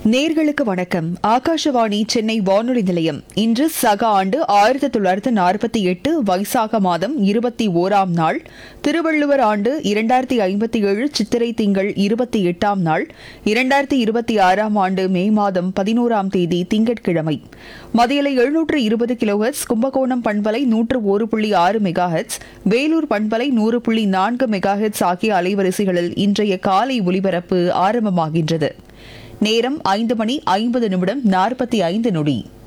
நேர்களுக்கு வணக்கம் ஆகாஷவாணி சென்னை வானொலி நிலையம் இன்று சக ஆண்டு ஆயிரத்தி தொள்ளாயிரத்து நாற்பத்தி எட்டு வைசாக மாதம் இருபத்தி ஓராம் நாள் திருவள்ளுவர் ஆண்டு இரண்டாயிரத்தி ஐம்பத்தி ஏழு சித்திரை திங்கள் இருபத்தி எட்டாம் நாள் இரண்டாயிரத்தி இருபத்தி ஆறாம் ஆண்டு மே மாதம் பதினோராம் தேதி திங்கட்கிழமை மதியலை எழுநூற்று இருபது கிலோஹெட்ஸ் கும்பகோணம் பண்பலை நூற்று ஒரு புள்ளி ஆறு மெகாஹெட்ஸ் வேலூர் பண்பலை நூறு புள்ளி நான்கு மெகாஹெட்ஸ் ஆகிய அலைவரிசைகளில் இன்றைய காலை ஒலிபரப்பு ஆரம்பமாகின்றது நேரம் ஐந்து மணி ஐம்பது நிமிடம் நாற்பத்தி ஐந்து நொடி